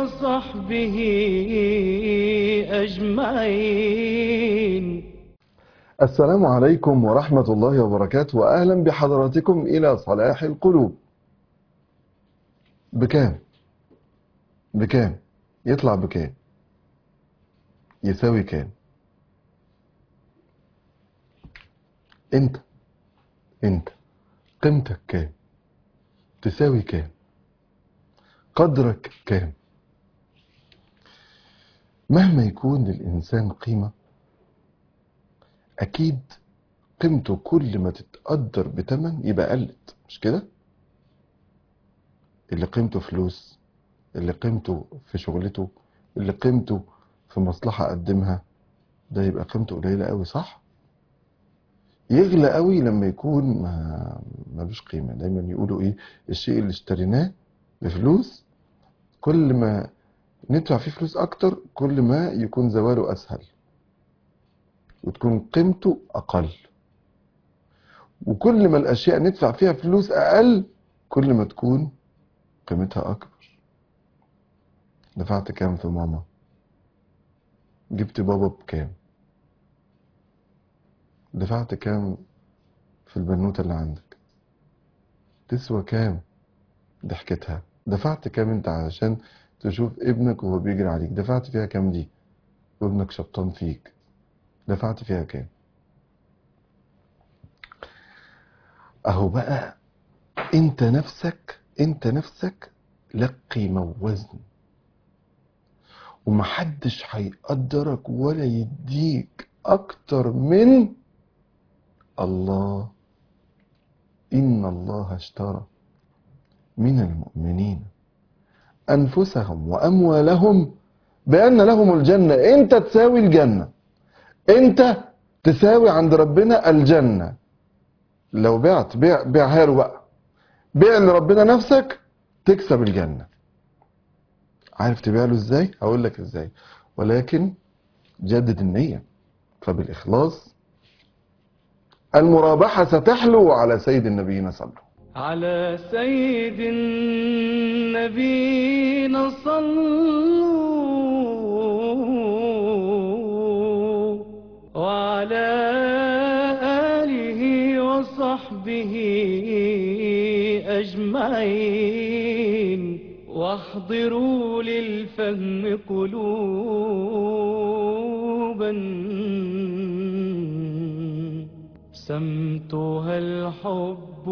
وصحبه أجمعين السلام عليكم ورحمة الله وبركاته وأهلا بحضراتكم إلى صلاح القلوب بكام بكام يطلع بكام يساوي كام انت انت قيمتك كام تساوي كام قدرك كام مهما يكون للإنسان قيمة أكيد قيمته كل ما تتقدر بتمن يبقى قلت مش كده اللي قيمته فلوس اللي قيمته في شغلته اللي قيمته في مصلحة قدمها ده يبقى قيمته قليلة قوي صح يغلى قوي لما يكون ما ملوش قيمة دايما يقولوا ايه الشيء اللي اشتريناه بفلوس كل ما ندفع فيه فلوس اكتر كل ما يكون زواله اسهل وتكون قيمته اقل وكل ما الاشياء ندفع فيها فلوس اقل كل ما تكون قيمتها اكبر دفعت كام في ماما جبت بابا بكام دفعت كام في البنوتة اللي عندك تسوى كام ضحكتها دفعت كام انت علشان تشوف ابنك وهو بيجري عليك دفعت فيها كام دي وابنك شبطان فيك دفعت فيها كام اهو بقى انت نفسك انت نفسك لك قيمة ووزن ومحدش هيقدرك ولا يديك اكتر من الله ان الله اشترى من المؤمنين انفسهم واموالهم بان لهم الجنة انت تساوي الجنة انت تساوي عند ربنا الجنة لو بعت بيع بيعها له بقى بيع لربنا نفسك تكسب الجنة عارف تبيع له ازاي هقول لك ازاي ولكن جدد النية فبالإخلاص المرابحة ستحلو على سيد النبيين صلوا على سيد النبينا صلوا وعلى آله وصحبه أجمعين واحضروا للفهم قلوبا سمتها الحب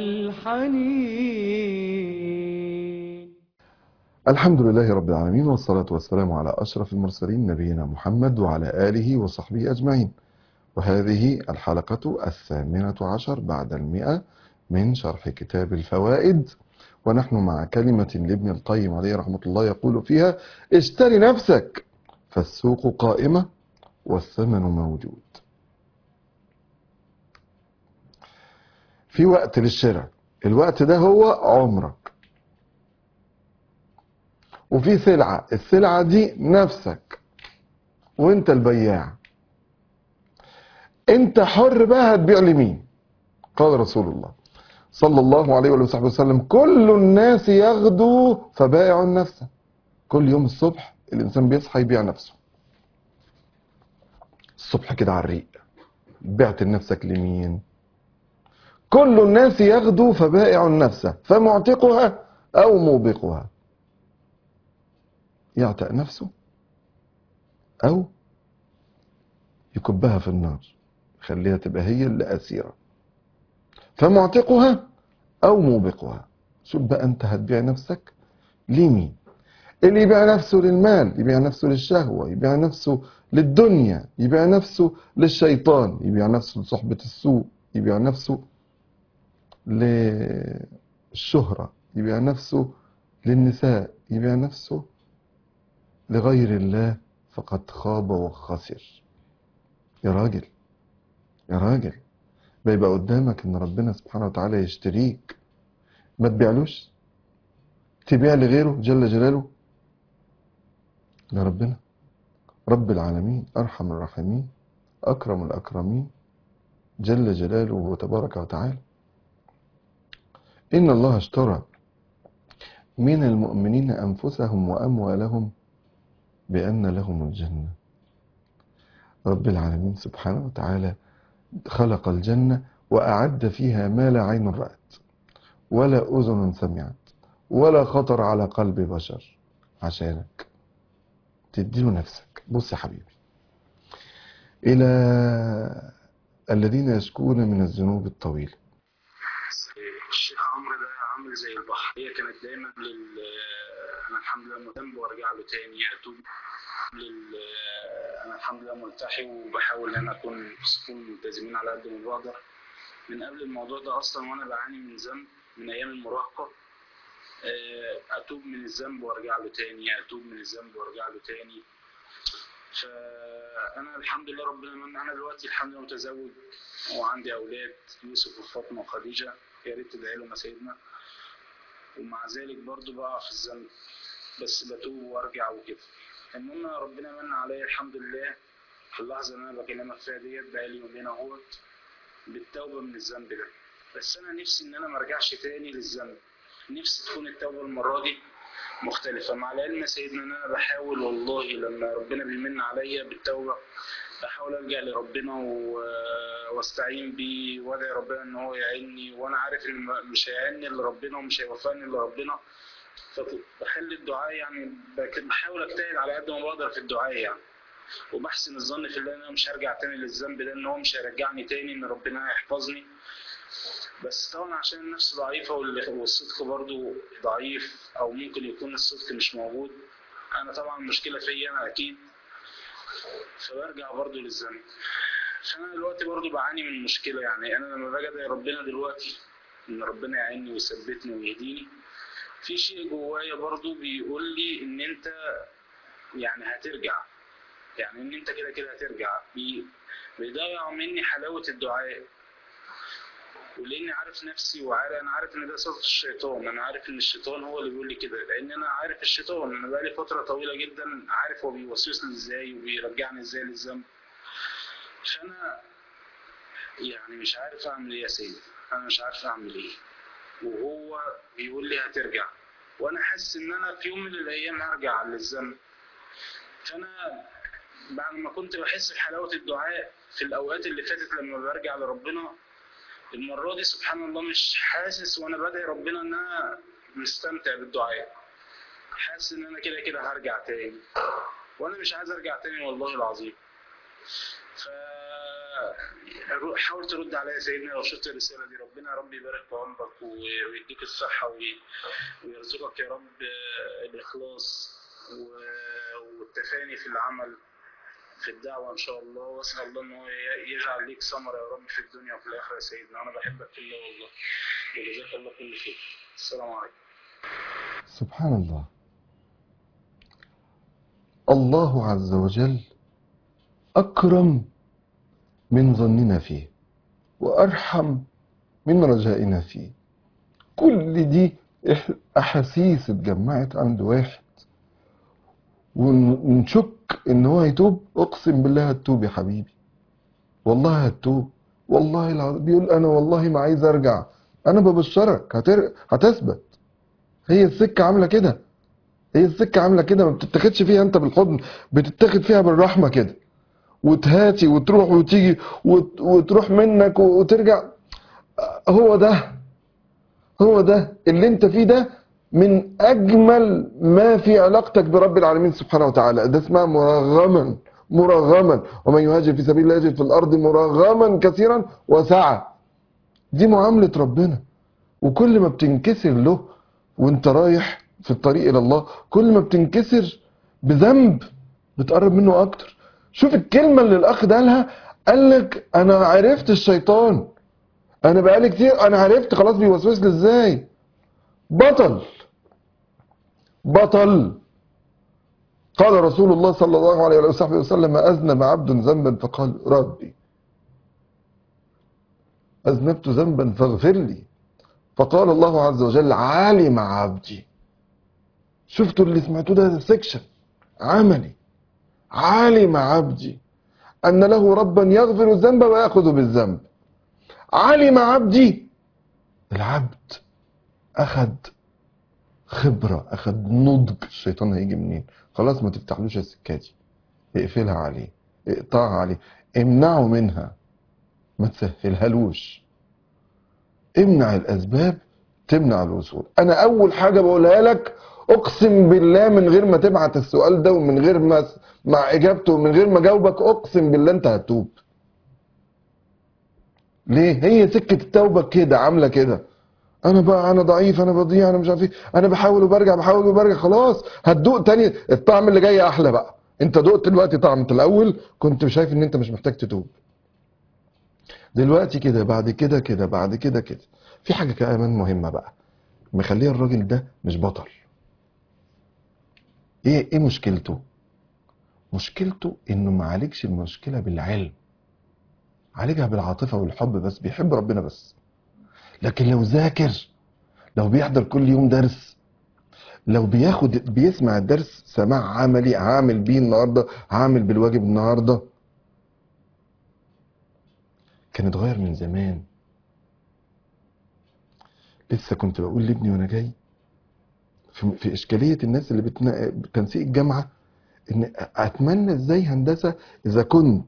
والحنين الحمد لله رب العالمين والصلاة والسلام على أشرف المرسلين نبينا محمد وعلى آله وصحبه أجمعين وهذه الحلقة الثامنة عشر بعد المئة من شرح كتاب الفوائد ونحن مع كلمة لابن القيم عليه رحمة الله يقول فيها اشتري نفسك فالسوق قائمة والثمن موجود في وقت للشراء الوقت ده هو عمرك وفي سلعة السلعة دي نفسك وانت البياع انت حر بقى هتبيع لمين قال رسول الله صلى الله عليه وآله وصحبه وسلم كل الناس يغدو فبائع نفسه كل يوم الصبح الإنسان بيصحى يبيع نفسه الصبح كده على الريق بعت لنفسك لمين كل الناس يغدو فبائع نفسه فمعتقها أو موبقها يعتق نفسه أو يكبها في النار خليها تبقى هي اللي أسيرة فمعتقها أو موبقها شوف بقى أنت هتبيع نفسك لمين اللي يبيع نفسه للمال يبيع نفسه للشهوة يبيع نفسه للدنيا يبيع نفسه للشيطان يبيع نفسه لصحبة السوء يبيع نفسه للشهرة يبيع نفسه للنساء يبيع نفسه لغير الله فقد خاب وخسر يا راجل يا راجل بيبقى قدامك ان ربنا سبحانه وتعالى يشتريك ما تبيعلوش تبيع لغيره جل جلاله لربنا رب العالمين ارحم الراحمين اكرم الاكرمين جل جلاله وتبارك وتعالى ان الله اشترى من المؤمنين أنفسهم وأموالهم بأن لهم الجنة رب العالمين سبحانه وتعالى خلق الجنة وأعد فيها ما لا عين رأت ولا أذن سمعت ولا خطر على قلب بشر عشانك تديله نفسك بص يا حبيبي إلى الذين يشكون من الذنوب الطويلة الشيخ عمرو ده عامل زي البحر هي كانت دايما لل انا الحمد لله مهتم وارجع له تاني اتوب لل انا الحمد لله ملتحي وبحاول ان انا اكون في صفوف الملتزمين على قد ما بقدر من قبل الموضوع ده اصلا وانا بعاني من ذنب من ايام المراهقه آه، اتوب من الذنب وارجع له تاني اتوب من الذنب وارجع له تاني فانا الحمد لله ربنا من انا دلوقتي الحمد لله متزوج وعندي اولاد يوسف وفاطمه وخديجه يا ريت تدعي لهم يا سيدنا ومع ذلك برضو بقع في الذنب بس بتوب وارجع وكده المهم ربنا من عليا الحمد لله في اللحظه اللي انا بكلمك فيها ديت بقالي يومين اهوت بالتوبه من الذنب ده بس انا نفسي ان انا ما ارجعش تاني للذنب نفسي تكون التوبه المره دي مختلفه مع العلم يا سيدنا ان انا بحاول والله لما ربنا بيمن عليا بالتوبه بحاول الجا لربنا و- واستعين بيه وادعي ربنا ان هو يعيني وانا عارف ان م- مش هيعيني الا ربنا ومش هيوفقني الا ربنا فبحل الدعاء يعني بك- بحاول اجتهد على قد ما بقدر في الدعاء يعني وبحسن الظن في الله ان انا مش هرجع تاني للذنب ده ان هو مش هيرجعني تاني ان ربنا هيحفظني بس طبعا عشان النفس ضعيفة وال- والصدق برضو ضعيف أو ممكن يكون الصدق مش موجود أنا طبعا المشكلة فيا أنا أكيد فبرجع برضو للذنب فأنا دلوقتي برضو بعاني من مشكلة يعني أنا لما باجي أدعي ربنا دلوقتي إن ربنا يعيني ويثبتني ويهديني في شيء جوايا برضو بيقول لي إن أنت يعني هترجع يعني إن أنت كده كده هترجع بي- بيضيع مني حلاوة الدعاء ولاني عارف نفسي وعارف انا عارف ان ده صوت الشيطان انا عارف ان الشيطان هو اللي بيقول لي كده لان انا عارف الشيطان انا بقالي فتره طويله جدا عارف هو بيوسوس لي ازاي وبيرجعني ازاي للذنب فانا يعني مش عارف اعمل ايه يا سيدي انا مش عارف اعمل ايه وهو بيقول لي هترجع وانا حاسس ان انا في يوم من الايام هرجع للذنب فانا بعد ما كنت بحس بحلاوه الدعاء في الاوقات اللي فاتت لما برجع لربنا المرة دي سبحان الله مش حاسس وانا بدعي ربنا ان انا مستمتع بالدعاء حاسس ان انا كده كده هرجع تاني وانا مش عايز ارجع تاني والله العظيم ف حاول ترد عليا يا سيدنا لو شفت الرسالة دي ربنا يا رب يبارك في عمرك و- ويديك الصحة وي- ويرزقك يا رب الإخلاص و- والتفاني في العمل في الدعوة إن شاء الله وأسأل الله إن هو ي- يجعل ليك ثمرة يا رب في الدنيا وفي الآخرة يا سيدنا أنا بحبك في الله والله وجزاك الله كل خير السلام عليكم سبحان الله الله عز وجل أكرم من ظننا فيه وأرحم من رجائنا فيه كل دي إح- أحاسيس اتجمعت عند واحد ون- ونشك إن هو هيتوب أقسم بالله هتوب يا حبيبي والله هتوب والله العظيم بيقول أنا والله ما عايز أرجع أنا ببشرك هتر... هتثبت هي السكة عاملة كده هي السكة عاملة كده ما بتتاخدش فيها انت بالحضن بتتاخد فيها بالرحمة كده وتهاتي وتروح وتيجي وت- وتروح منك وترجع هو ده هو ده اللي انت فيه ده من اجمل ما في علاقتك برب العالمين سبحانه وتعالى ده اسمها مرغما مرغما ومن يهاجر في سبيل الله يجد في الارض مرغما كثيرا وسعة دي معاملة ربنا وكل ما بتنكسر له وانت رايح في الطريق الى الله كل ما بتنكسر بذنب بتقرب منه اكتر شوف الكلمة اللي الاخ ده قالها قال لك انا عرفت الشيطان انا بقالي كتير انا عرفت خلاص بيوسوس لي ازاي بطل بطل قال رسول الله صلى الله عليه وصحبه وسلم اذنب عبد ذنبا فقال ربي اذنبت ذنبا فاغفر لي فقال الله عز وجل علم عبدي شفتوا اللي سمعتوه ده سكشن عملي علم عبدي أن له ربا يغفر الذنب ويأخذ بالذنب علم عبدي العبد أخذ خبرة اخد نضج الشيطان هيجي منين خلاص ما تفتحلوش السكة دي اقفلها عليه اقطعها عليه امنعه منها ما تسهلهالوش امنع الاسباب تمنع الوصول انا اول حاجة بقولها لك اقسم بالله من غير ما تبعت السؤال ده ومن غير ما مع اجابته ومن غير ما اجاوبك اقسم بالله انت هتتوب ليه هي سكة التوبة كده عاملة كده انا بقى انا ضعيف انا بضيع انا مش عارف ايه انا بحاول وبرجع بحاول وبرجع خلاص هتدوق تاني الطعم اللي جاي احلى بقى انت دقت دلوقتي طعم انت الاول كنت شايف ان انت مش محتاج تتوب دلوقتي كده بعد كده كده بعد كده كده في حاجة كمان مهمة بقى مخليه الراجل ده مش بطل ايه ايه مشكلته مشكلته انه ما عالجش المشكلة بالعلم عالجها بالعاطفة والحب بس بيحب ربنا بس لكن لو ذاكر لو بيحضر كل يوم درس لو بياخد بيسمع الدرس سماع عملي هعمل بيه النهارده هعمل بالواجب النهارده كان اتغير من زمان لسه كنت بقول لابني وانا جاي في, في اشكاليه الناس اللي بتنا... تنسيق الجامعه ان اتمنى ازاي هندسه اذا كنت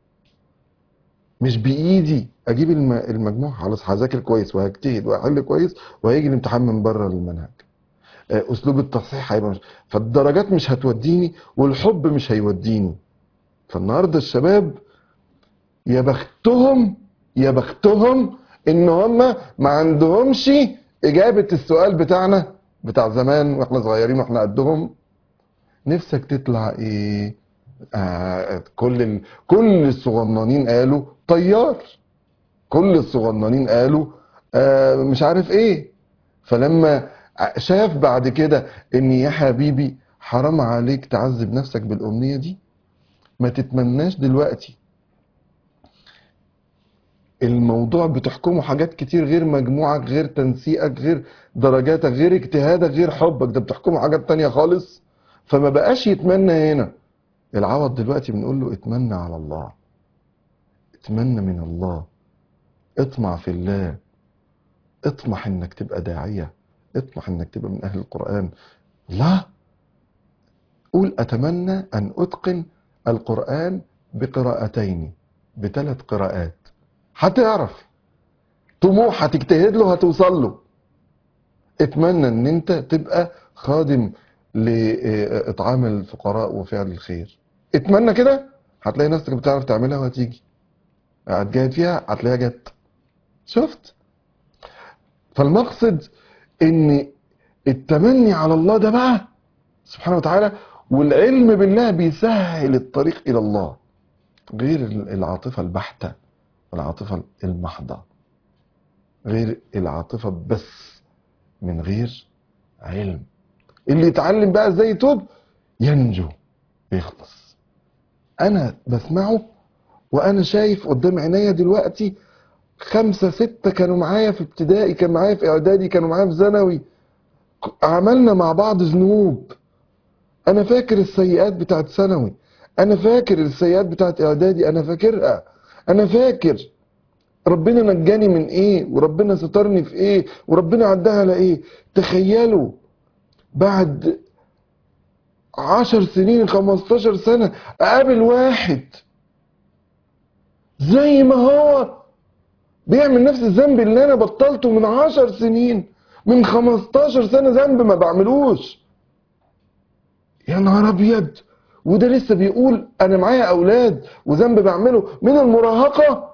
مش بايدي اجيب الم... المجموع خلاص هذاكر كويس وهجتهد وهحل كويس وهيجي الامتحان من بره المنهج آه، اسلوب التصحيح هيبقى مش... فالدرجات مش هتوديني والحب مش هيوديني فالنهارده الشباب يا بختهم يا بختهم ان هم ما عندهمش اجابه السؤال بتاعنا بتاع زمان واحنا صغيرين واحنا قدهم نفسك تطلع ايه آه كل ال... كل الصغننين قالوا طيار كل الصغننين قالوا آه مش عارف ايه فلما شاف بعد كده ان يا حبيبي حرام عليك تعذب نفسك بالامنيه دي ما تتمناش دلوقتي الموضوع بتحكمه حاجات كتير غير مجموعك غير تنسيقك غير درجاتك غير اجتهادك غير حبك ده بتحكمه حاجات تانية خالص فما بقاش يتمنى هنا العوض دلوقتي بنقول له اتمنى على الله اتمنى من الله اطمع في الله اطمح انك تبقى داعية اطمح انك تبقى من اهل القرآن لا قول اتمنى ان اتقن القرآن بقراءتين بثلاث قراءات هتعرف طموح هتجتهد له هتوصل له اتمنى ان انت تبقى خادم لاطعام الفقراء وفعل الخير اتمنى كده هتلاقي نفسك بتعرف تعملها وهتيجي هتجاهد فيها هتلاقيها جت شفت فالمقصد ان التمني على الله ده بقى سبحانه وتعالى والعلم بالله بيسهل الطريق الى الله غير العاطفة البحتة العاطفة المحضة غير العاطفة بس من غير علم اللي يتعلم بقى ازاي يتوب ينجو بيخلص انا بسمعه وانا شايف قدام عينيا دلوقتي خمسة ستة كانوا معايا في ابتدائي كانوا معايا في اعدادي كانوا معايا في ثانوي عملنا مع بعض ذنوب انا فاكر السيئات بتاعت ثانوي انا فاكر السيئات بتاعت اعدادي انا فاكرها انا فاكر ربنا نجاني من ايه وربنا سترني في ايه وربنا عدها على ايه تخيلوا بعد عشر سنين خمستاشر سنة اقابل واحد زي ما هو بيعمل نفس الذنب اللي انا بطلته من عشر سنين من خمستاشر سنة ذنب ما بعملوش يا نهار ابيض وده لسه بيقول انا معايا اولاد وذنب بعمله من المراهقة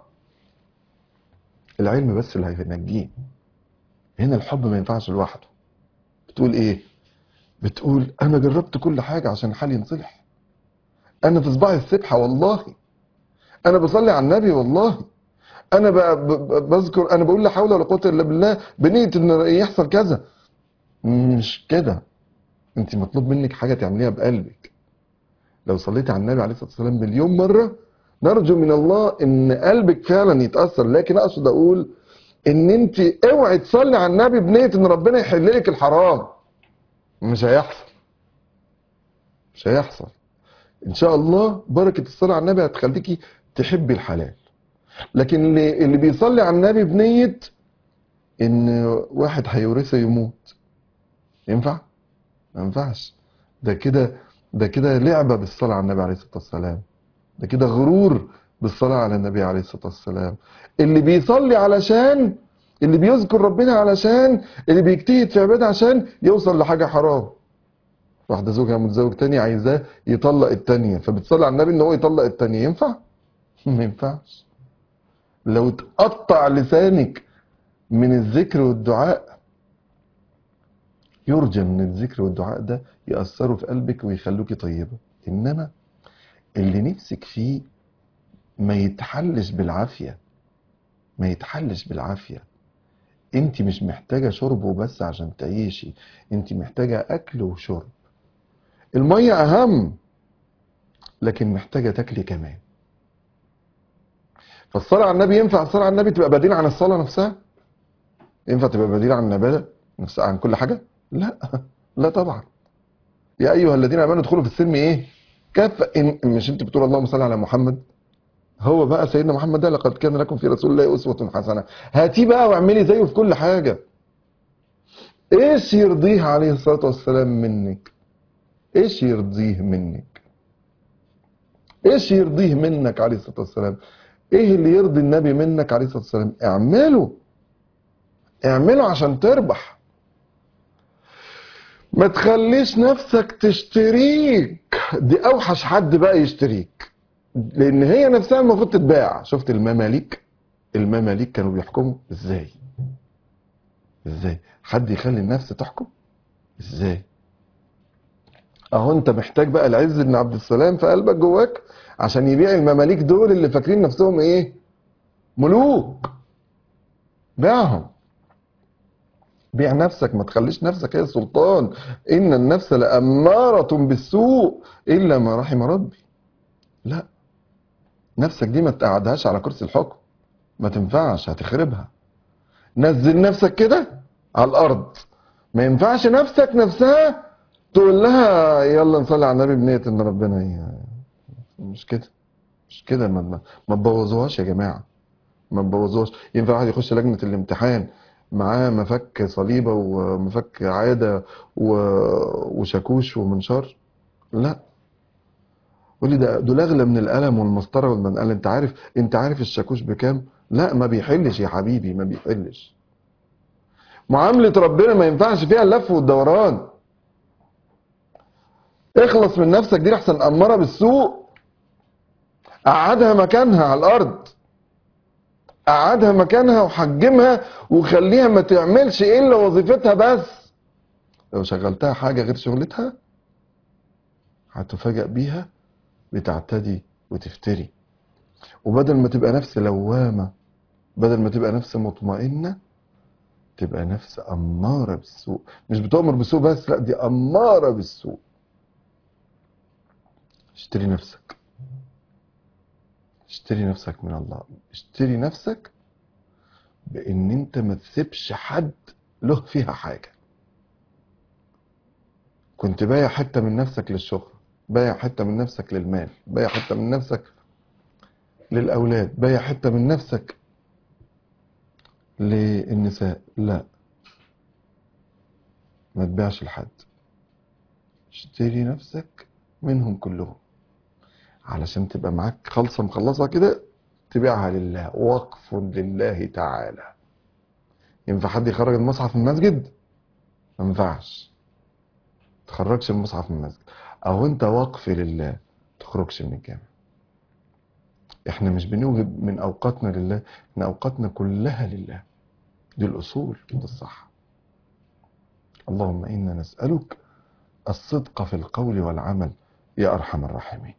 العلم بس اللي هينجيه هنا الحب ما ينفعش لوحده بتقول ايه بتقول انا جربت كل حاجة عشان حالي ينصلح انا في صباعي السبحة والله انا بصلي على النبي والله انا ب- ب- بذكر انا بقول لا حول ولا قوة الا بالله بنية ان يحصل كذا مش كده انت مطلوب منك حاجة تعمليها بقلبك لو صليتي على النبي عليه الصلاة والسلام مليون مرة نرجو من الله ان قلبك فعلا يتأثر لكن اقصد اقول ان انت اوعي تصلي على النبي بنية ان ربنا يحل لك الحرام مش هيحصل مش هيحصل ان شاء الله بركة الصلاة على النبي هتخليكي تحبي الحلال لكن اللي, اللي بيصلي على النبي بنية ان واحد هيورثه يموت ينفع ما ينفعش ده كده ده كده لعبة بالصلاة على النبي عليه الصلاة والسلام ده كده غرور بالصلاة على النبي عليه الصلاة والسلام اللي بيصلي علشان اللي بيذكر ربنا علشان اللي بيجتهد في عبادة عشان يوصل لحاجة حرام واحدة زوجها متزوج تاني عايزاه يطلق التانية فبتصلي على النبي ان هو يطلق التانية ينفع؟ ما ينفعش لو تقطع لسانك من الذكر والدعاء يرجى ان الذكر والدعاء ده يأثروا في قلبك ويخلوكي طيبة انما اللي نفسك فيه ما يتحلش بالعافية ما يتحلش بالعافية انت مش محتاجة شرب وبس عشان تعيشي انت محتاجة اكل وشرب المية اهم لكن محتاجة تاكلي كمان فالصلاة على النبي ينفع الصلاة على النبي تبقى بديل عن الصلاة نفسها ينفع تبقى بديل عن العبادة نفسها عن كل حاجة لا لا طبعا يا ايها الذين امنوا ادخلوا في السلم ايه كافة إن مش انت بتقول اللهم صل على محمد هو بقى سيدنا محمد ده لقد كان لكم في رسول الله اسوة حسنة هاتيه بقى واعملي زيه في كل حاجة ايش يرضيه عليه الصلاة والسلام منك ايش يرضيه منك ايش يرضيه منك عليه الصلاة والسلام ايه اللي يرضي النبي منك عليه الصلاة والسلام اعمله اعمله عشان تربح ما تخليش نفسك تشتريك دي اوحش حد بقى يشتريك لان هي نفسها المفروض تتباع شفت المماليك المماليك كانوا بيحكموا ازاي ازاي حد يخلي النفس تحكم ازاي اهو انت محتاج بقى العز بن عبد السلام في قلبك جواك عشان يبيع المماليك دول اللي فاكرين نفسهم ايه ملوك بيعهم بيع نفسك ما تخليش نفسك هي السلطان ان النفس لأمارة بالسوء الا ما رحم ربي لا نفسك دي ما تقعدهاش على كرسي الحكم ما تنفعش هتخربها نزل نفسك كده على الارض ما ينفعش نفسك نفسها تقول لها يلا نصلي على النبي بنية ان ربنا ي... مش كده مش كده ما, ما, ما تبوظوهاش يا جماعة ما تبوظوهاش ينفع واحد يخش لجنة الامتحان معاه مفك صليبة ومفك عادة و... وشاكوش ومنشار لا قول لي ده دول اغلى من القلم والمسطره والمنقله انت عارف انت عارف الشاكوش بكام لا ما بيحلش يا حبيبي ما بيحلش معامله ربنا ما ينفعش فيها اللف والدوران اخلص من نفسك دي احسن اماره بالسوء قعدها مكانها على الارض قعدها مكانها وحجمها وخليها ما تعملش الا وظيفتها بس لو شغلتها حاجه غير شغلتها هتفاجأ بيها بتعتدي وتفتري وبدل ما تبقى نفس لوامة بدل ما تبقى نفس مطمئنة تبقى نفس أمارة بالسوء مش بتؤمر بالسوء بس لا دي أمارة بالسوء اشتري نفسك اشتري نفسك من الله اشتري نفسك بان انت ما تسيبش حد له فيها حاجة كنت بايع حتة من نفسك للشهرة بايع حتة من نفسك للمال بايع حتة من نفسك للأولاد بايع حتة من نفسك للنساء لا ما تبيعش لحد اشتري نفسك منهم كلهم علشان تبقى معاك خالصة مخلصة كده تبيعها لله وقف لله تعالى ينفع حد يخرج المصحف من المسجد ما ينفعش تخرجش المصحف من المسجد او انت وقف لله تخرجش من الجامع احنا مش بنوهب من اوقاتنا لله ان اوقاتنا كلها لله دي الاصول ده الصح اللهم انا نسالك الصدق في القول والعمل يا ارحم الراحمين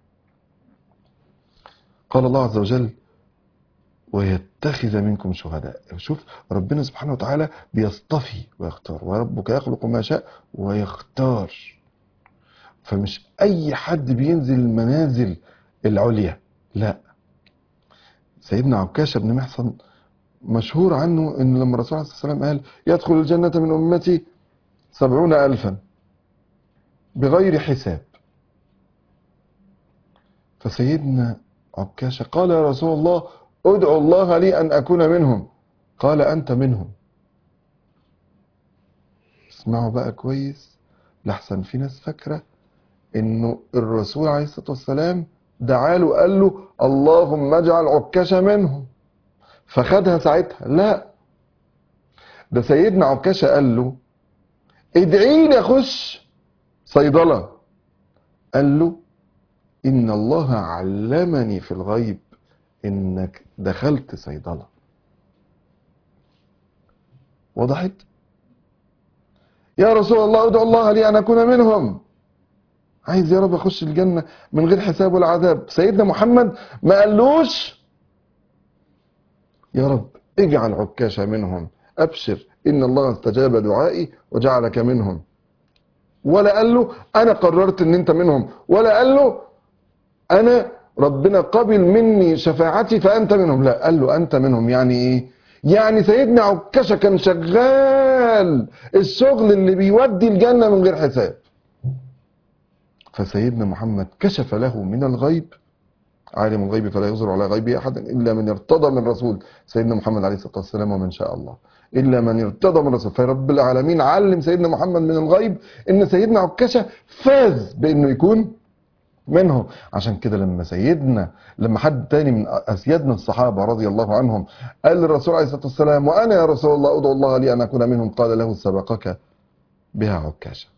قال الله عز وجل ويتخذ منكم شهداء شوف ربنا سبحانه وتعالى بيصطفي ويختار وربك يخلق ما شاء ويختار فمش اي حد بينزل المنازل العليا لا سيدنا عكاشة بن محصن مشهور عنه ان لما الرسول عليه الصلاة والسلام قال يدخل الجنة من امتي سبعون الفا بغير حساب فسيدنا عكاشة قال يا رسول الله ادعو الله لي ان اكون منهم قال انت منهم اسمعوا بقى كويس لحسن في ناس فاكرة انه الرسول عليه الصلاة والسلام دعاله قال له اللهم اجعل عكاشة منهم فخدها ساعتها لا ده سيدنا عكاشة قال له ادعي لي اخش صيدلة قال له ان الله علمني في الغيب انك دخلت صيدلة وضحت يا رسول الله ادعو الله لي ان اكون منهم عايز يا رب اخش الجنة من غير حساب ولا عذاب سيدنا محمد ما قالوش يا رب اجعل عكاشة منهم ابشر ان الله استجاب دعائي وجعلك منهم ولا قال له انا قررت ان انت منهم ولا قال له انا ربنا قبل مني شفاعتي فانت منهم لا قال له انت منهم يعني ايه يعني سيدنا عكاشة كان شغال الشغل اللي بيودي الجنة من غير حساب فسيدنا محمد كشف له من الغيب عالم الغيب فلا يظهر على غيبه احدا الا من ارتضى من رسول سيدنا محمد عليه الصلاه والسلام ومن شاء الله الا من ارتضى من رسول فرب العالمين علم سيدنا محمد من الغيب ان سيدنا عكاشه فاز بانه يكون منهم عشان كده لما سيدنا لما حد تاني من اسيادنا الصحابه رضي الله عنهم قال للرسول عليه الصلاه والسلام وانا يا رسول الله ادعو الله لي ان اكون منهم قال له سبقك بها عكاشه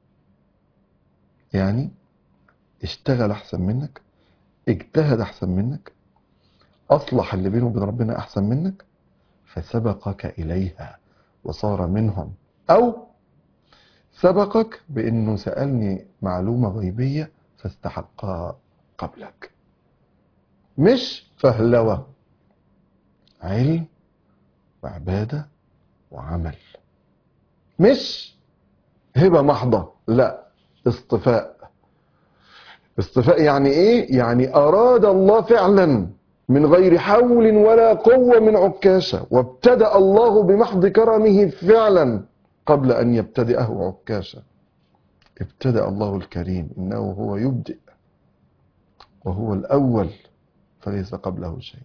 يعني اشتغل احسن منك اجتهد احسن منك اصلح اللي بينه وبين ربنا احسن منك فسبقك اليها وصار منهم او سبقك بانه سالني معلومه غيبيه فاستحقها قبلك مش فهلوه علم وعباده وعمل مش هبه محضه لا اصطفاء اصطفاء يعني ايه يعني اراد الله فعلا من غير حول ولا قوة من عكاشة وابتدأ الله بمحض كرمه فعلا قبل ان يبتدئه عكاشة ابتدأ الله الكريم انه هو يبدئ وهو الاول فليس قبله شيء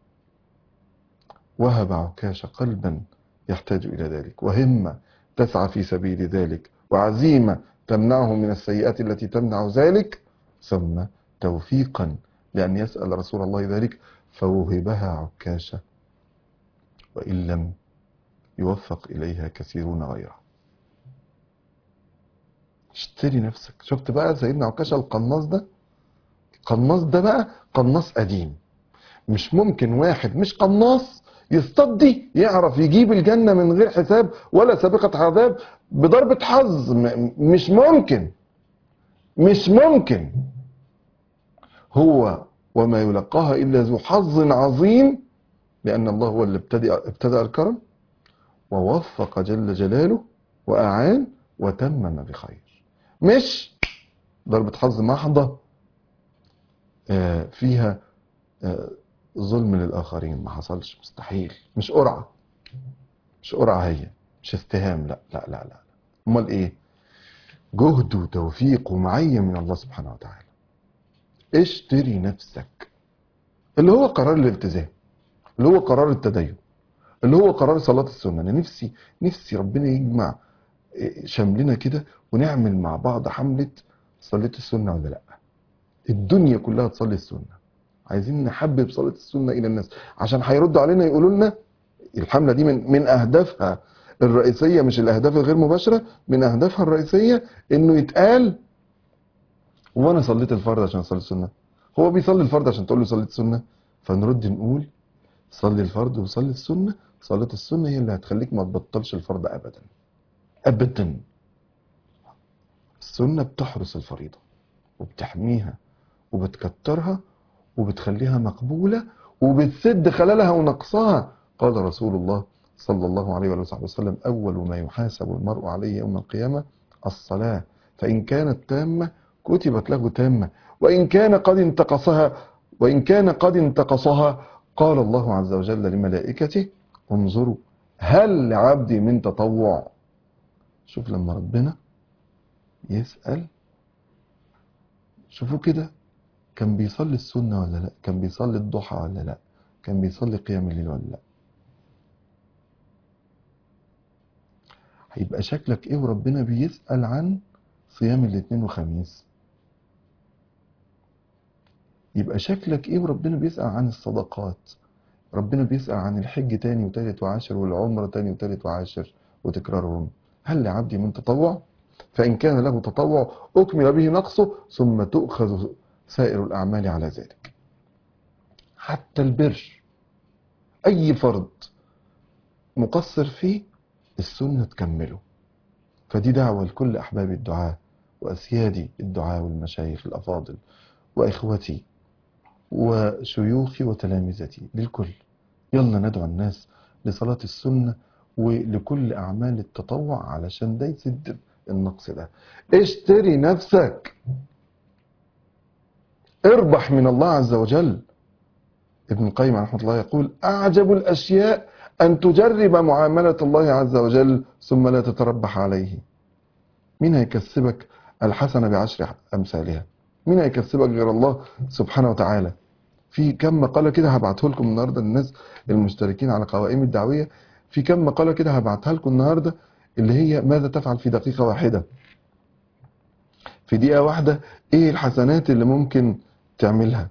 وهب عكاشة قلبا يحتاج الى ذلك وهمة تسعى في سبيل ذلك وعزيمة تمنعه من السيئات التي تمنع ذلك ثم توفيقا لأن يسأل رسول الله ذلك فوهبها عكاشة وإن لم يوفق إليها كثيرون غيره اشتري نفسك شفت بقى سيدنا عكاشة القناص ده القناص ده بقى قناص قديم مش ممكن واحد مش قناص يصطدي يعرف يجيب الجنة من غير حساب ولا سابقة عذاب بضربة حظ م- مش ممكن مش ممكن هو وما يلقاها إلا ذو حظ عظيم لأن الله هو اللي ابتدأ, ابتدأ الكرم ووفق جل جلاله وأعان وتمم بخير مش ضربة حظ محضة آه، فيها آه، ظلم للآخرين ما حصلش مستحيل مش قرعة مش قرعة هي مش استهام لا لا لا لا امال ايه جهد وتوفيق ومعية من الله سبحانه وتعالى اشتري نفسك اللي هو قرار الالتزام اللي هو قرار التدين اللي هو قرار صلاة السنة انا نفسي نفسي ربنا يجمع إيه، شملنا كده ونعمل مع بعض حملة صليت السنة ولا لا الدنيا كلها تصلي السنة عايزين نحبب صلاة السنة إلى الناس عشان هيردوا علينا يقولوا لنا الحملة دي من من أهدافها الرئيسية مش الأهداف الغير مباشرة من أهدافها الرئيسية إنه يتقال هو أنا صليت الفرض عشان أصلي السنة هو بيصلي الفرض عشان تقول له صليت السنة فنرد نقول صلي الفرض وصلي السنة صلاة السنة هي اللي هتخليك ما تبطلش الفرض أبدا أبدا السنة بتحرس الفريضة وبتحميها وبتكترها وبتخليها مقبولة وبتسد خلالها ونقصها قال رسول الله صلى الله عليه وآله وسلم أول ما يحاسب المرء عليه يوم القيامة الصلاة فإن كانت تامة كتبت له تامة وإن كان قد انتقصها وإن كان قد انتقصها قال الله عز وجل لملائكته انظروا هل لعبدي من تطوع شوف لما ربنا يسأل شوفوا كده كان بيصلي السنة ولا لا كان بيصلي الضحى ولا لا كان بيصلي قيام الليل ولا لا هيبقى شكلك ايه وربنا بيسأل عن صيام الاثنين وخميس يبقى شكلك ايه وربنا بيسأل عن الصدقات ربنا بيسأل عن الحج تاني وتالت وعاشر والعمرة تاني وتالت وعاشر وتكرارهم هل لعبدي من تطوع فإن كان له تطوع أكمل به نقصه ثم تؤخذ سائر الأعمال على ذلك حتى البر أي فرض مقصر فيه السنة تكمله فدي دعوة لكل أحباب الدعاء وأسيادي الدعاء والمشايخ الأفاضل وإخوتي وشيوخي وتلامذتي للكل يلا ندعو الناس لصلاة السنة ولكل أعمال التطوع علشان ده يسد النقص ده اشتري نفسك اربح من الله عز وجل ابن القيم رحمه الله يقول أعجب الأشياء أن تجرب معاملة الله عز وجل ثم لا تتربح عليه مين هيكسبك الحسنة بعشر أمثالها مين هيكسبك غير الله سبحانه وتعالى في كم مقالة كده هبعته لكم النهاردة للناس المشتركين على قوائم الدعوية في كم مقالة كده هبعتها لكم النهاردة اللي هي ماذا تفعل في دقيقة واحدة في دقيقة واحدة ايه الحسنات اللي ممكن تعملها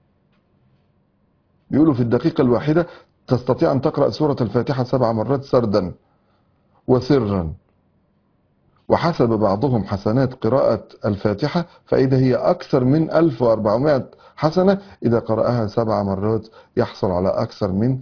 بيقولوا في الدقيقة الواحدة تستطيع أن تقرأ سورة الفاتحة سبع مرات سردا وسرا وحسب بعضهم حسنات قراءة الفاتحة فإذا هي أكثر من 1400 حسنة إذا قرأها سبع مرات يحصل على أكثر من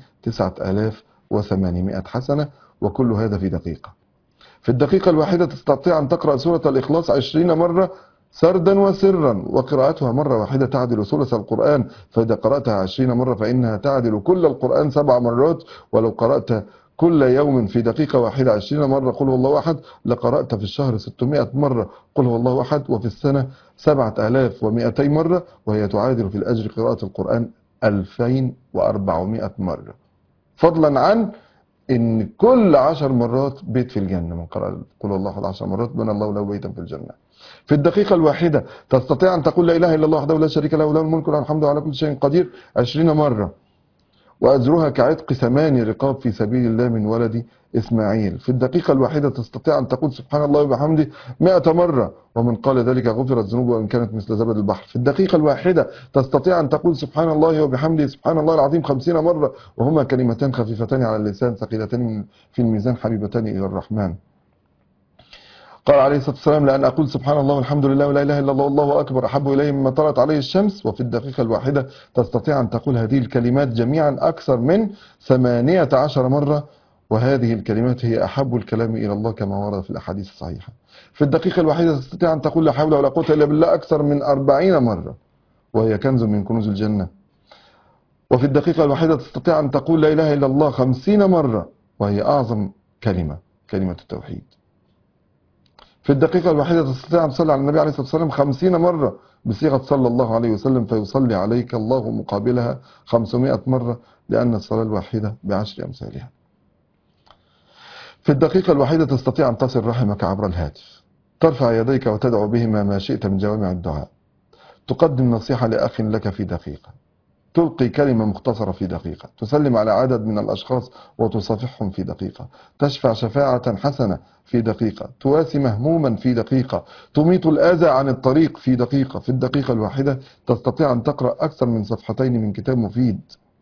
9800 حسنة وكل هذا في دقيقة في الدقيقة الواحدة تستطيع أن تقرأ سورة الإخلاص عشرين مرة سردا وسرا وقراءتها مرة واحدة تعدل ثلث القرآن فإذا قرأتها عشرين مرة فإنها تعدل كل القرآن سبع مرات ولو قرأت كل يوم في دقيقة واحدة عشرين مرة قل هو الله أحد لقرأت في الشهر 600 مرة قل هو الله أحد وفي السنة 7200 مرة وهي تعادل في الأجر قراءة القرآن 2400 مرة فضلا عن ان كل عشر مرات بيت في الجنة من قرأ قل الله أحد عشر مرات بنى الله له بيتا في الجنة في الدقيقة الواحدة تستطيع أن تقول لا إله إلا الله وحده لا شريك له له الملك وله الحمد على كل شيء قدير عشرين مرة وأجرها كعتق ثماني رقاب في سبيل الله من ولد إسماعيل في الدقيقة الواحدة تستطيع أن تقول سبحان الله وبحمده مئة مرة ومن قال ذلك غفرت ذنوبه وإن كانت مثل زبد البحر في الدقيقة الواحدة تستطيع أن تقول سبحان الله وبحمده سبحان الله العظيم خمسين مرة وهما كلمتان خفيفتان على اللسان ثقيلتان في الميزان حبيبتان إلى الرحمن قال عليه الصلاة والسلام لأن أقول سبحان الله والحمد لله ولا إله إلا الله والله أكبر أحب إليه مما طلعت عليه الشمس وفي الدقيقة الواحدة تستطيع أن تقول هذه الكلمات جميعا أكثر من ثمانية عشر مرة وهذه الكلمات هي أحب الكلام إلى الله كما ورد في الأحاديث الصحيحة في الدقيقة الواحدة تستطيع أن تقول لا حول ولا قوة إلا بالله أكثر من أربعين مرة وهي كنز من كنوز الجنة وفي الدقيقة الواحدة تستطيع أن تقول لا إله إلا الله خمسين مرة وهي أعظم كلمة كلمة التوحيد في الدقيقة الواحدة تستطيع أن تصلي على النبي عليه الصلاة والسلام خمسين مرة بصيغة صلى الله عليه وسلم فيصلي عليك الله مقابلها خمسمائة مرة لأن الصلاة الواحدة بعشر أمثالها في الدقيقة الواحدة تستطيع أن تصل رحمك عبر الهاتف ترفع يديك وتدعو بهما ما شئت من جوامع الدعاء تقدم نصيحة لأخ لك في دقيقة تلقي كلمة مختصرة في دقيقة تسلم على عدد من الأشخاص وتصافحهم في دقيقة تشفع شفاعة حسنة في دقيقة تواسي مهموما في دقيقة تميط الأذى عن الطريق في دقيقة في الدقيقة الواحدة تستطيع أن تقرأ أكثر من صفحتين من كتاب مفيد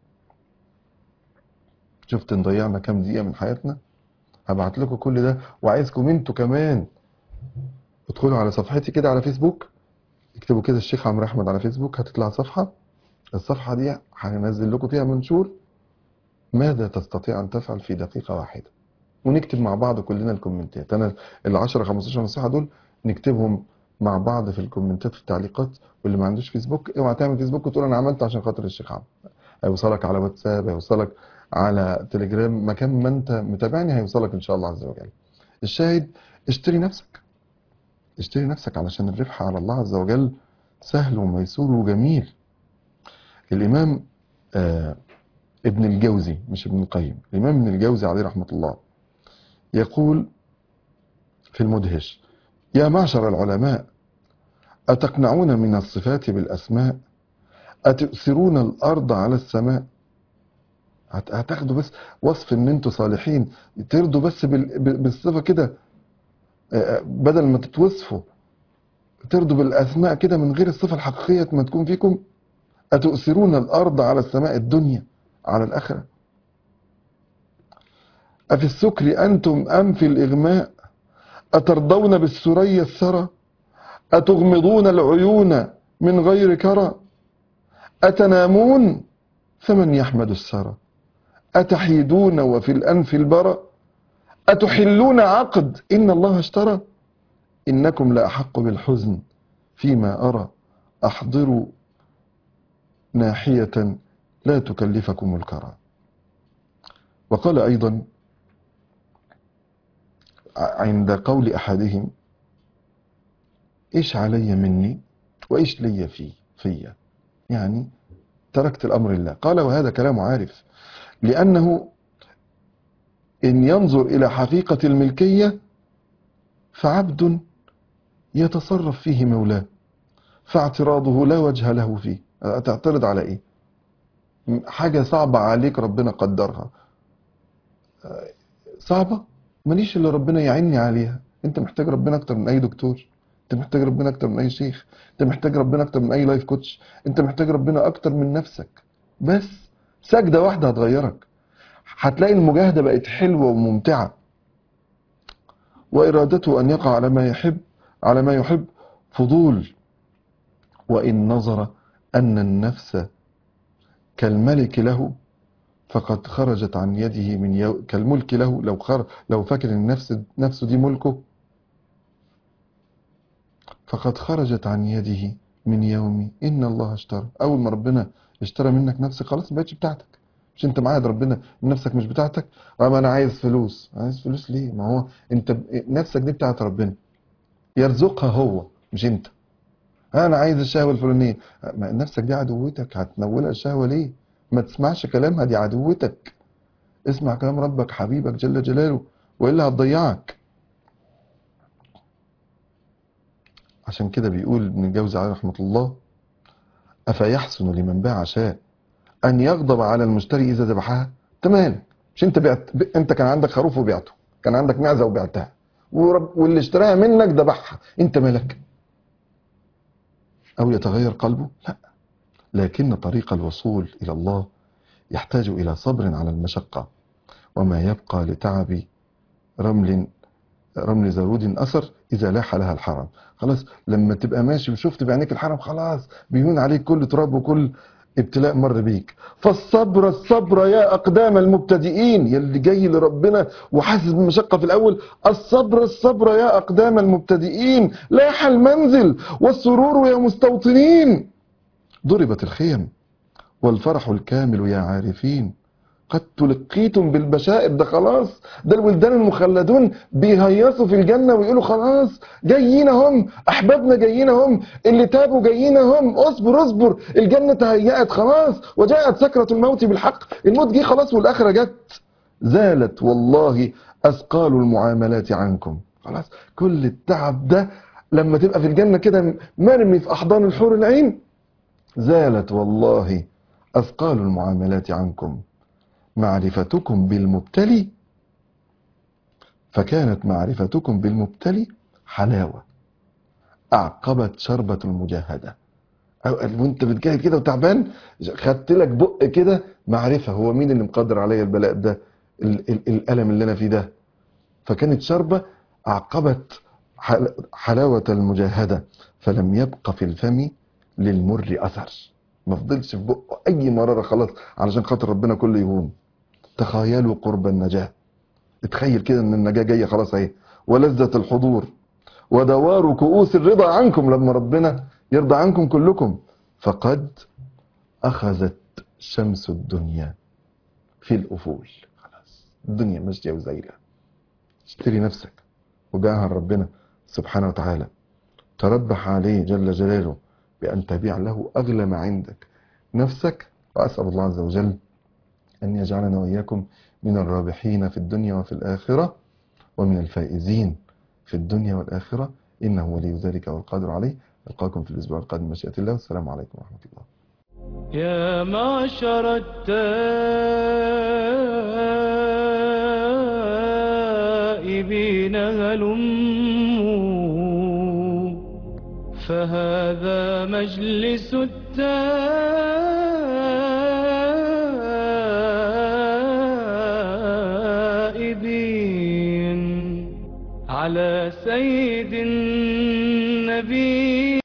شفت ان ضيعنا كام دقيقة من حياتنا هبعت لكم كل ده وعايزكم انتوا كمان ادخلوا على صفحتي كده على فيسبوك اكتبوا كده الشيخ عمرو احمد على فيسبوك هتطلع صفحة الصفحة دي هنزل لكم فيها منشور ماذا تستطيع أن تفعل في دقيقة واحدة ونكتب مع بعض كلنا الكومنتات أنا ال 10 15 نصيحة دول نكتبهم مع بعض في الكومنتات في التعليقات واللي ما عندوش فيسبوك اوعى تعمل فيسبوك وتقول انا عملت عشان خاطر الشيخ عمرو هيوصلك على واتساب هيوصلك على تليجرام مكان ما انت متابعني هيوصلك ان شاء الله عز وجل الشاهد اشتري نفسك اشتري نفسك علشان الربح على الله عز وجل سهل وميسور وجميل الإمام آه ابن الجوزي مش ابن القيم الإمام ابن الجوزي عليه رحمة الله يقول في المدهش يا معشر العلماء أتقنعون من الصفات بالأسماء أتؤثرون الأرض على السماء هت- هتاخدوا بس وصف ان انتوا صالحين ترضوا بس بال- بال- بالصفة كده آه، بدل ما تتوصفوا ترضوا بالأسماء كده من غير الصفة الحقيقية ما تكون فيكم أتؤثرون الأرض على السماء الدنيا على الآخرة أفي السكر أنتم أم في الإغماء أترضون بالسرية الثرى أتغمضون العيون من غير كرى أتنامون فمن يحمد السرى أتحيدون وفي الأنف البرى أتحلون عقد إن الله اشترى إنكم لأحق بالحزن فيما أرى أحضروا ناحية لا تكلفكم الكرى وقال أيضا عند قول أحدهم إيش علي مني وإيش لي في فيا يعني تركت الأمر لله قال وهذا كلام عارف لأنه إن ينظر إلى حقيقة الملكية فعبد يتصرف فيه مولاه فاعتراضه لا وجه له فيه تعترض على إيه حاجة صعبة عليك ربنا قدرها صعبة ماليش اللي ربنا يعيني عليها انت محتاج ربنا اكتر من اي دكتور انت محتاج ربنا اكتر من اي شيخ انت محتاج ربنا اكتر من اي لايف كوتش انت محتاج ربنا اكتر من نفسك بس سجدة واحدة هتغيرك هتلاقي المجاهدة بقت حلوة وممتعة وإرادته أن يقع على ما يحب على ما يحب فضول وإن نظر أن النفس كالملك له فقد خرجت عن يده من يو... كالملك له لو خر... لو فاكر ان النفس نفسه دي ملكه فقد خرجت عن يده من يوم ان الله اشترى اول ما ربنا اشترى منك نفسك خلاص ما بقتش بتاعتك مش انت معاهد ربنا ان نفسك مش بتاعتك اما انا عايز فلوس عايز فلوس ليه ما هو انت ب... نفسك دي بتاعت ربنا يرزقها هو مش انت انا عايز الشهوه الفلانيه ما نفسك دي عدوتك هتنولها الشهوه ليه ما تسمعش كلامها دي عدوتك اسمع كلام ربك حبيبك جل جلاله وإلا هتضيعك عشان كده بيقول ابن الجوزي عليه رحمة الله أفيحسن لمن باع شاء أن يغضب على المشتري إذا ذبحها تمام مش أنت بعت ب... أنت كان عندك خروف وبعته كان عندك معزة وبعتها ورب... واللي اشتراها منك ذبحها أنت مالك أو يتغير قلبه لا لكن طريق الوصول إلى الله يحتاج إلى صبر على المشقة وما يبقى لتعب رمل رمل زرود أثر إذا لاح لها الحرم خلاص لما تبقى ماشي وشفت بعينيك الحرم خلاص بيهون عليك كل تراب وكل ابتلاء مر بيك فالصبر الصبر يا أقدام المبتدئين يلي جاي لربنا وحاسس بالمشقة في الأول الصبر الصبر يا أقدام المبتدئين لاح المنزل والسرور يا مستوطنين ضربت الخيم والفرح الكامل يا عارفين قد تلقيتم بالبشائر ده خلاص ده الولدان المخلدون بيهيصوا في الجنة ويقولوا خلاص جايين هم أحبابنا جايين هم اللي تابوا جايين هم اصبر اصبر الجنة تهيأت خلاص وجاءت سكرة الموت بالحق الموت جه خلاص والآخرة جت زالت والله أثقال المعاملات عنكم خلاص كل التعب ده لما تبقى في الجنة كده مرمي في أحضان الحور العين زالت والله أثقال المعاملات عنكم معرفتكم بالمبتلي فكانت معرفتكم بالمبتلي حلاوة أعقبت شربة المجاهدة أو وانت بتجاهد كده وتعبان خدت لك بق كده معرفة هو مين اللي مقدر عليا البلاء ده ال ال الألم اللي أنا فيه ده فكانت شربة أعقبت حلاوة المجاهدة فلم يبق في الفم للمر أثر ما فضلش في بقه أي مرارة خلاص علشان خاطر ربنا كله يهون تخيلوا قرب النجاة اتخيل كده ان النجاة جاية خلاص اهي ولذة الحضور ودوار كؤوس الرضا عنكم لما ربنا يرضى عنكم كلكم فقد أخذت شمس الدنيا في الأفول خلاص الدنيا ماشية وزايلة اشتري نفسك وبيعها لربنا سبحانه وتعالى تربح عليه جل جلاله بأن تبيع له أغلى ما عندك نفسك وأسأل الله عز وجل أن يجعلنا وإياكم من الرابحين في الدنيا وفي الآخرة ومن الفائزين في الدنيا والآخرة إنه ولي ذلك والقادر عليه ألقاكم في الأسبوع القادم مشيئة الله والسلام عليكم ورحمة الله يا معشر التائبين هلموا فهذا مجلس التائبين على سيد النبي